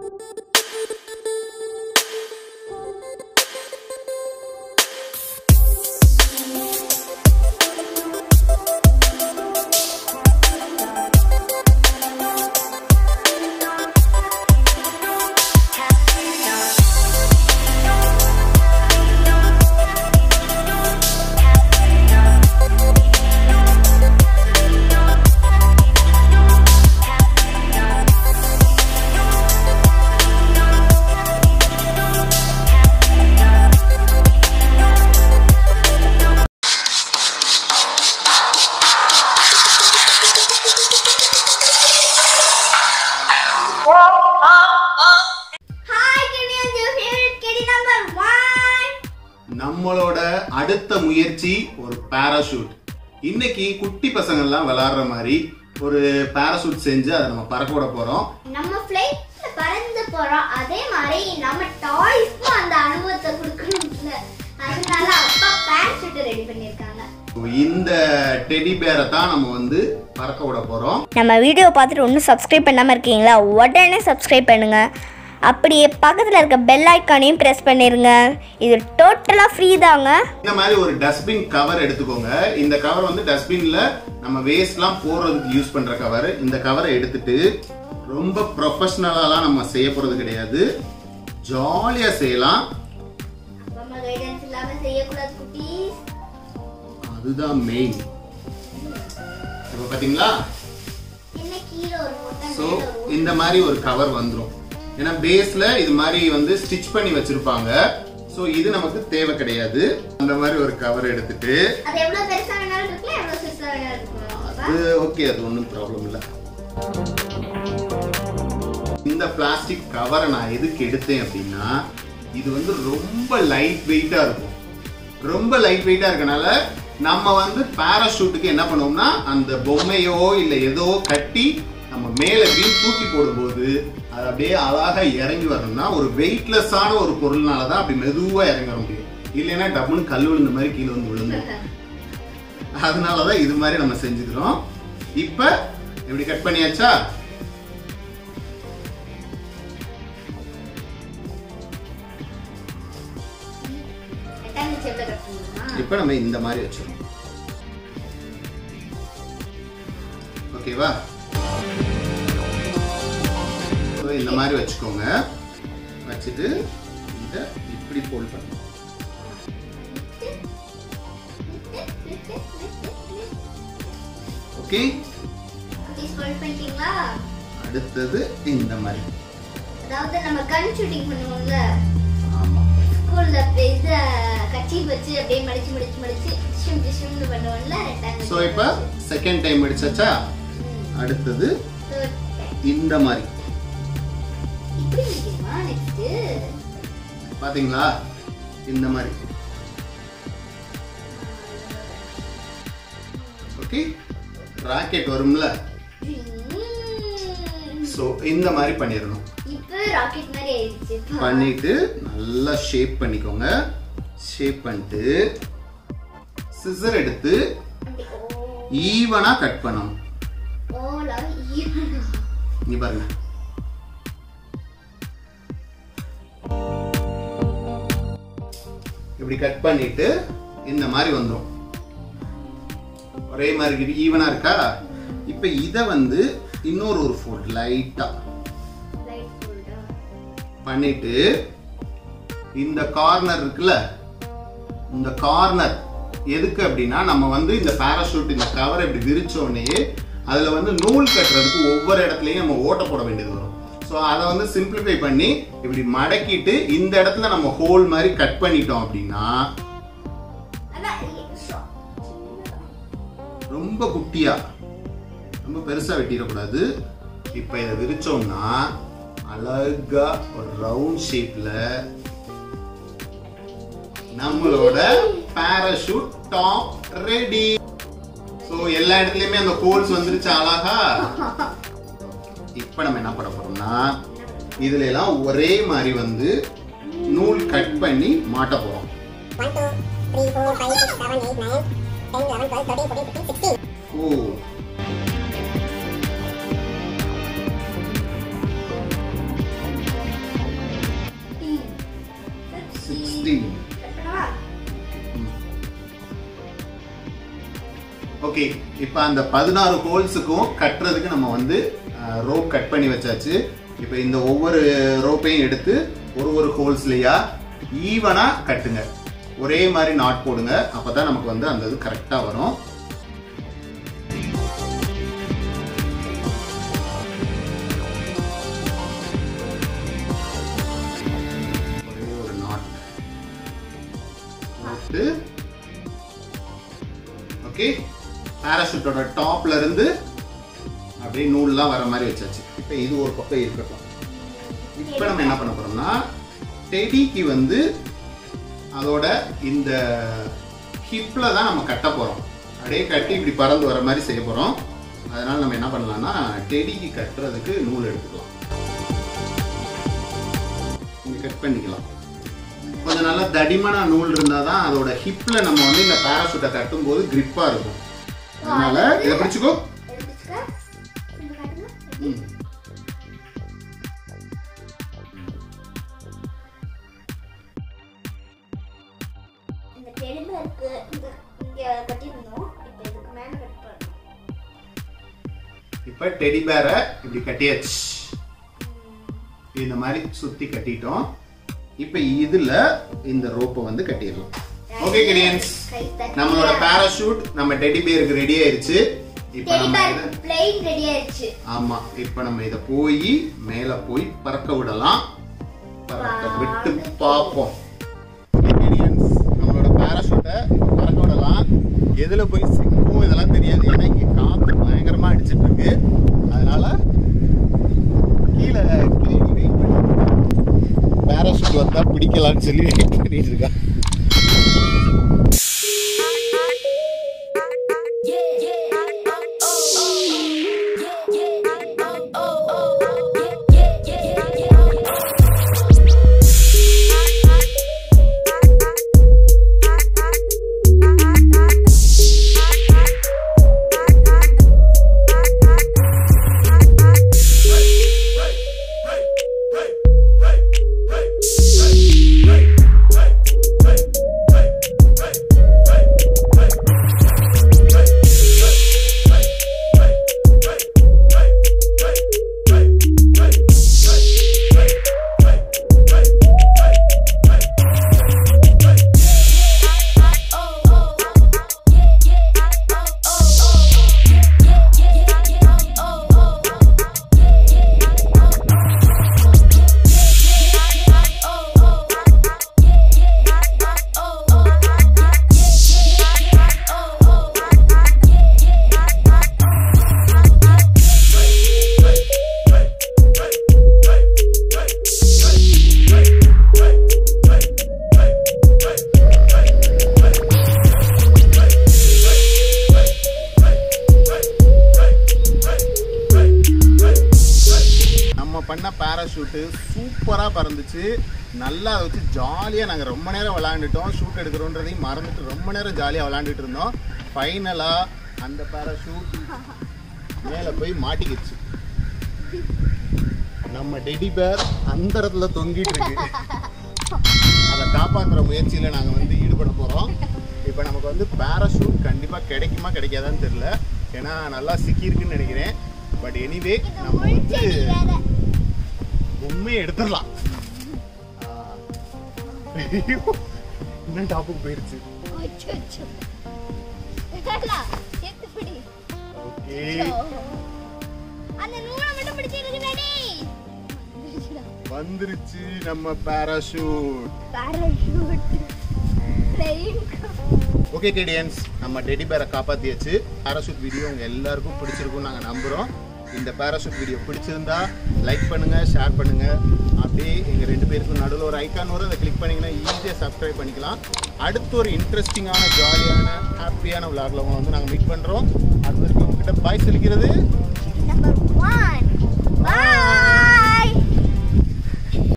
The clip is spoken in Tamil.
Hi, Kenyan, your favorite kitty number one. நம்மளோட அடுத்த முயற்சி ஒரு பாராஷூட் இன்னைக்கு குட்டி பசங்கள்லாம் விளையாடுற மாதிரி ஒரு பாராஷூட் செஞ்சு அதை நம்ம பறக்க விட போறோம் நம்ம ஃப்ளைட்ல பறந்து போறோம் அதே மாதிரி நம்ம டாய்ஸ்க்கும் அந்த அனுபவத்தை கொடுக்கணும்ல அதனால அப்பா பேரஷூட் ரெடி பண்ணிருக்காங்க இந்த டெடி பேரை தான் நம்ம வந்து பறக்க விட போறோம் நம்ம வீடியோ பார்த்துட்டு ஒன்றும் சப்ஸ்கிரைப் பண்ணாமல் இருக்கீங்களா உடனே சப்ஸ்கிரைப் பண்ணுங்க அப்படியே பக்கத்தில் இருக்க பெல் ஐக்கானையும் ப்ரெஸ் பண்ணிடுங்க இது டோட்டலாக ஃப்ரீ தாங்க இந்த மாதிரி ஒரு டஸ்ட்பின் கவர் எடுத்துக்கோங்க இந்த கவர் வந்து டஸ்ட்பின்ல நம்ம வேஸ்ட்லாம் போடுறதுக்கு யூஸ் பண்ற கவர் இந்த கவரை எடுத்துட்டு ரொம்ப ப்ரொஃபஷ்னலாலாம் நம்ம செய்ய போறது கிடையாது ஜாலியா செய்யலாம் அப்பா அம்மா கைடன்ஸ் இல்லாம செய்யக்கூடாது குட்டீஸ் அதுதான் மெயின் இப்போ பாத்தீங்களா என்ன கீழே ஒரு முட்டை ஸோ மேல ஒரு இந்த மாதிரி ஒரு கவர் வந்துடும் ஏன்னா பேஸ்ல இது மாதிரி வந்து ஸ்டிச் பண்ணி வச்சிருப்பாங்க ஸோ இது நமக்கு தேவை கிடையாது அந்த மாதிரி ஒரு கவர் எடுத்துட்டு அது எவ்வளவு பெருசா வேணாலும் இருக்கலாம் எவ்வளவு சிறுசா வேணாலும் இருக்கலாம் அப்பா. அது ஓகே அது ஒன்றும் ப்ராப்ளம் இல்லை இந்த பிளாஸ்டிக் கவரை நான் எதுக்கு எடுத்தேன் அப்படின்னா இது வந்து ரொம்ப லைட் வெயிட்டா இருக்கும் ரொம்ப லைட் வெயிட்டா இருக்கனால நம்ம வந்து பாராஷூட்டுக்கு என்ன பண்ணுவோம்னா அந்த பொம்மையோ இல்லை ஏதோ கட்டி நம்ம மேலே வீல் தூக்கி போடும்போது அது அப்படியே அழகா இறங்கி வரணும்னா ஒரு வெயிட்லெஸ்ஸான ஒரு பொருள்னால தான் அப்படி மெதுவா இறங்கி வர முடியும் இல்லைன்னா டப்புன்னு கல் விழுந்த மாதிரி கீழே வந்து விழுந்துடும் அதனால தான் இது மாதிரி நம்ம செஞ்சுக்கிறோம் இப்போ இப்படி கட் பண்ணியாச்சா ரெட்டாங்க செவ்ல கட் பண்ணுமா இப்போ நம்ம இந்த மாதிரி வச்சிடணும் ஓகேவா So, இந்த மாதிரி வச்சுக்கோங்க வச்சுட்டு இதை இப்படி ஃபோல்ட் பண்ணணும் ஓகே குட்டீஸ் ஃபோல்ட் பண்ணிட்டீங்களா அடுத்தது இந்த மாதிரி அதாவது நம்ம கன் ஷூட்டிங் பண்ணுவோம்ல ஆமா ஸ்கூல்ல இது கட்சி வச்சு அப்படியே மடிச்சு மடிச்சு மடிச்சு டிஷ்யூம் டிஷ்யூம்னு பண்ணுவோம்ல ரெட்டாங்க ஸோ இப்போ செகண்ட் டைம் அடிச்சாச்சா அடுத்தது இந்த மாதிரி இப்படி முடிக்கணுமா நெக்ஸ்ட் பாத்தீங்களா இந்த மாதிரி ஓகே ராக்கெட் வரும்ல ஸோ இந்த மாதிரி பண்ணிடணும் இப்போ ராக்கெட் மாதிரி ஆயிடுச்சு பண்ணிட்டு நல்லா ஷேப் பண்ணிக்கோங்க ஷேப் பண்ணிட்டு சிசர் எடுத்து அப்படி ஓ ஈவனா கட் பண்ணணும் ஓலா ஈவனா இங்க பாருங்க இப்படி கட் பண்ணிட்டு இந்த மாதிரி வந்துடும் ஒரே மாதிரி ஈவனா இருக்கா இப்ப இத வந்து இன்னொரு ஒரு ஃபோல்ட் லைட்டா லைட் ஃபோல்டா பண்ணிட்டு இந்த கார்னர் இருக்குல்ல இந்த கார்னர் எதுக்கு அப்படின்னா நம்ம வந்து இந்த பாராஷூட் இந்த கவர் இப்படி விரிச்ச உடனே அதுல வந்து நூல் கட்டுறதுக்கு ஒவ்வொரு இடத்துலயும் நம்ம ஓட்ட போட வேண்டியது வரும் ஸோ அதை வந்து சிம்பிளிஃபை பண்ணி இப்படி மடக்கிட்டு இந்த இடத்துல நம்ம ஹோல் மாதிரி கட் பண்ணிட்டோம் அப்படின்னா அதான் இ- ஷோ- ரொம்ப குட்டியா ரொம்ப பெருசா வெட்டிடக்கூடாது இப்போ இதை விரிச்சோம்னா அழகா ஒரு ரவுண்ட் ஷேப்ல நம்மளோட பாராஷூட் டாப் ரெடி ஸோ எல்லா இடத்துலயுமே அந்த ஹோல்ஸ் வந்துருச்சு அழகா இப்போ நம்ம என்ன பண்ண போறோம்னா இதுல எல்லாம் ஒரே மாதிரி வந்து நூல் கட் பண்ணி மாட்ட போறோம் 1, 2, 3, 4, 5, 6, 7, 8, 9, 10, 11, 12, 13, 14, 15, 16. ஓ சிக்ஸ்டீன் ஓகே இப்போ அந்த பதினாறு ஹோல்ஸுக்கும் கட்டுறதுக்கு நம்ம வந்து ரோப் கட் பண்ணி வச்சாச்சு இப்போ இந்த ஒவ்வொரு ரோப்பையும் எடுத்து ஒரு ஒரு ஹோல்ஸ்லையா ஈவனாக கட்டுங்க ஒரே மாதிரி நாட் போடுங்க அப்போ தான் நமக்கு வந்து அந்த இது கரெக்டாக வரும் ஒரே ஒரு நாட் போட்டு ஓகே பேராஷூட்டோட டாப்ல இருந்து அப்படியே நூல்லாம் வர மாதிரி வச்சாச்சு இப்போ இது ஒரு பக்கம் இருக்கட்டும் இப்போ நம்ம என்ன பண்ண போறோம்னா டெடிக்கு வந்து அதோட இந்த ஹிப்ல தான் நம்ம கட்ட போறோம் அப்படியே கட்டி இப்படி பறந்து வர மாதிரி செய்ய போறோம் அதனால நம்ம என்ன பண்ணலாம்னா டெடிக்கு கட்டுறதுக்கு நூல் எடுத்துக்கலாம் இங்க கட் பண்ணிக்கலாம் கொஞ்சம் நல்லா தடிமான நூல் இருந்தால் தான் அதோட ஹிப்ல நம்ம வந்து இந்த பேராசூட்டை கட்டும் போது கிரிப்பா இருக்கும் அதனால இதை பிடிச்சுக்கோ எடுத்துக்க. இந்த காட்டுங்க. ம். இந்த டெலிபருக்கு இந்த இங்க கட்டியிருந்தோம் இப்போ இதுக்கு மேல கட் பண்ணணும் இப்ப டெடி பேரை இப்படி கட்டியாச்சு இந்த மாதிரி சுத்தி கட்டிட்டோம் இப்ப இதுல இந்த ரோப்பை வந்து கட்டிடலாம் ஓகே கிடியன்ஸ் கை தட்டி நம்மளோட பேராஷூட் நம்ம டெடி பேருக்கு ரெடி ஆயிருச்சு இப்ப நம்ம இதை டெலிபர் பிளேன் ரெடி ஆயிடுச்சு ஆமா இப்ப நம்ம இத போய் மேல போய் பறக்க விடலாம் பறக்க விட்டு பார்ப்போம் Ingredients, நம்மளோட பாராஷூட்டை பறக்க விடலாம் எதுல போய் சிக்கும் இதெல்லாம் தெரியாது ஏன்னா இங்க காத்து பயங்கரமா அடிச்சிட்டு இருக்கு அதனால கீழே கிளி வெயிட் பண்ணி பாராஷூட் வந்தா பிடிக்கலாம்னு சொல்லி வெயிட் பண்ணிட்டு இருக்கா நம்ம பண்ண பேராஷூட்டு சூப்பராக பறந்துச்சு நல்லா அதை வச்சு ஜாலியாக நாங்கள் ரொம்ப நேரம் விளாண்டுட்டோம் ஷூட் எடுக்கிறோன்றதையும் மறந்துட்டு ரொம்ப நேரம் ஜாலியாக விளாண்டுட்டு இருந்தோம் ஃபைனலாக அந்த பேராஷூட் மேலே போய் மாட்டிக்கிச்சு நம்ம டெடி பேர் அந்த இடத்துல தொங்கிட்டு இருக்கு அதை காப்பாற்றுற முயற்சியில் நாங்கள் வந்து ஈடுபட போகிறோம் இப்போ நமக்கு வந்து பேராஷூட் கண்டிப்பாக கிடைக்குமா கிடைக்காதான்னு தெரியல ஏன்னா நல்லா சிக்கியிருக்குன்னு நினைக்கிறேன் பட் எனிவே நம்ம வந்து உண்மையை எடுத்துடலாம் ஆ. ஐயோ, இன்னும் டாப்புக்கு போயிடுச்சு ஓகே அந்த நூலை மட்டும் பிடிச்சிருக்கு டாடி வந்துருச்சு நம்ம பேராஷூட் பாராஷூட் பிளேன் ஓகே கேடியன்ஸ் நம்ம டெடி பேரை காப்பாத்தியாச்சு பேராஷூட் வீடியோ உங்க எல்லாருக்கும் பிடிச்சிருக்கும்னு நாங்கள் நம்புகிறோம் இந்த பேராஷூட் வீடியோ பிடிச்சிருந்தா லைக் பண்ணுங்க ஷேர் பண்ணுங்க அப்படியே எங்கள் ரெண்டு பேருக்கும் நடுவில் ஒரு ஐக்கான் வரும் அதை கிளிக் பண்ணீங்கன்னா ஈஸியாக சப்ஸ்கிரைப் பண்ணிக்கலாம் அடுத்து ஒரு இன்ட்ரெஸ்டிங்கான ஜாலியான ஹாப்பியான விளாட்ல வந்து நாங்கள் மீட் பண்ணுறோம் அது வரைக்கும் உங்ககிட்ட பாய் சொல்லிக்கிறது நம்பர் ஒன் பாய்